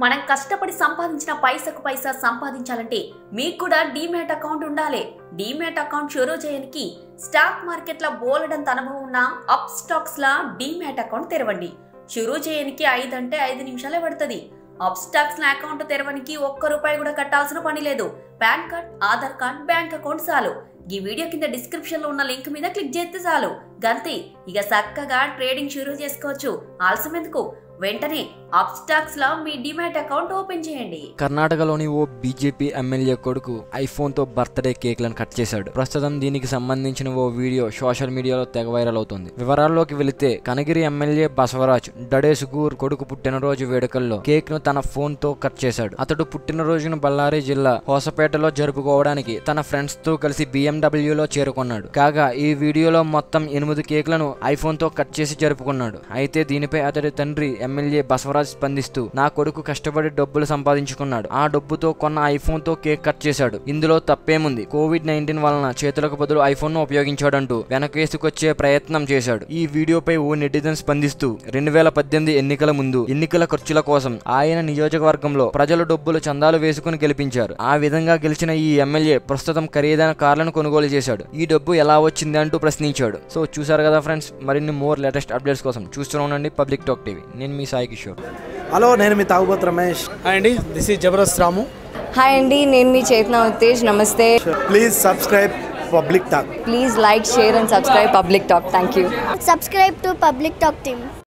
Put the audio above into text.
మనం కష్టపడి సంపాదించిన పైసకు పైసా సంపాదించాలంటే మీకు కూడా డీమ్యాట్ అకౌంట్ ఉండాలి డీమ్యాట్ అకౌంట్ షురూ చేయడానికి స్టాక్ మార్కెట్ల బోలెడంత అనుభవం ఉన్న అప్ స్టాక్స్ లా డీమ్యాట్ అకౌంట్ తెరవండి షురూ చేయడానికి ఐదు అంటే ఐదు నిమిషాలే పడుతుంది అప్ స్టాక్స్ లా అకౌంట్ తెరవడానికి ఒక్క రూపాయి కూడా కట్టాల్సిన పని లేదు PAN card Aadhaar card bank account చాలు ఈ వీడియో కింద డిస్క్రిప్షన్ లో ఉన్న లింక్ మీద క్లిక్ చేస్తే చాలు గంతే ఇక చక్కగా ట్రేడింగ్ షురూ చేసుకోవచ్చు ఆలస్యం ఎందుకు వెంటనే అప్ స్టాక్స్ లో మీ డిమాట్ అకౌంట్ ఓపెన్ చేయండి కర్ణాటకలోని ఓ బీజేపీ ఎమ్మెల్యే కొడుకు ఐఫోన్ తో బర్త్డే కేక్లను కట్ చేశాడు ప్రస్తుతం దీనికి సంబంధించిన ఓ వీడియో సోషల్ మీడియాలో తెగ వైరల్ అవుతుంది వివరాల్లోకి వెళితే కనగిరి ఎమ్మెల్యే బసవరాజ్ డడేసుగూర్ కొడుకు పుట్టినరోజు వేడుకల్లో కేక్ ను తన ఫోన్ తో కట్ చేశాడు అతడు పుట్టినరోజును బళ్ళారి జిల్లా హోసపేటలో జరుపుకోవడానికి తన ఫ్రెండ్స్ తో కలిసి BMW లో చేరుకున్నాడు కాగా ఈ వీడియోలో మొత్తం ఎనిమిది కేక్లను ఐఫోన్ తో కట్ చేసి జరుపుకున్నాడు అయితే దీనిపై అతడి తండ్రి ఎమ్మెల్యే బసవరాజ్ స్పందిస్తూ నా కొడుకు కష్టపడి డబ్బులు సంపాదించుకున్నాడు ఆ డబ్బుతో కొన్న ఐఫోన్ తో కేక్ కట్ చేశాడు ఇందులో తప్పేముంది కోవిడ్ నైన్టీన్ వలన చేతులకు బదులు ఐఫోన్ ను ఉపయోగించాడంటూ వెనకేసుకొచ్చే ప్రయత్నం చేశాడు ఈ వీడియోపై ఓ నెటిజన్ స్పందిస్తూ రెండు వేల పద్దెనిమిది ఎన్నికల ముందు ఎన్నికల ఖర్చుల కోసం ఆయన నియోజకవర్గంలో ప్రజలు డబ్బులు చందాలు వేసుకుని గెలిపించారు ఆ విధంగా గెలిచిన ఈ ఎమ్మెల్యే ప్రస్తుతం ఖరీదైన కార్లను కొనుగోలు చేశాడు ఈ డబ్బు ఎలా వచ్చింది అంటూ ప్రశ్నించాడు సో చూసారు కదా ఫ్రెండ్స్ మరిన్ని మోర్ లేటెస్ట్ అప్డేట్స్ కోసం చూస్తూనే ఉండండి పబ్లిక్ టాక్ టీవీ నేను మీ సాయి కిషోర్ హలో నేను మీ తాగుబోతు రమేష్ హాయ్ అండి this is Jabardasth Ramu hi అండి నేను మీ చేతన ఉత్తేజ్ నమస్తే please subscribe public talk please like share and subscribe public talk thank you subscribe to Public Talk Team.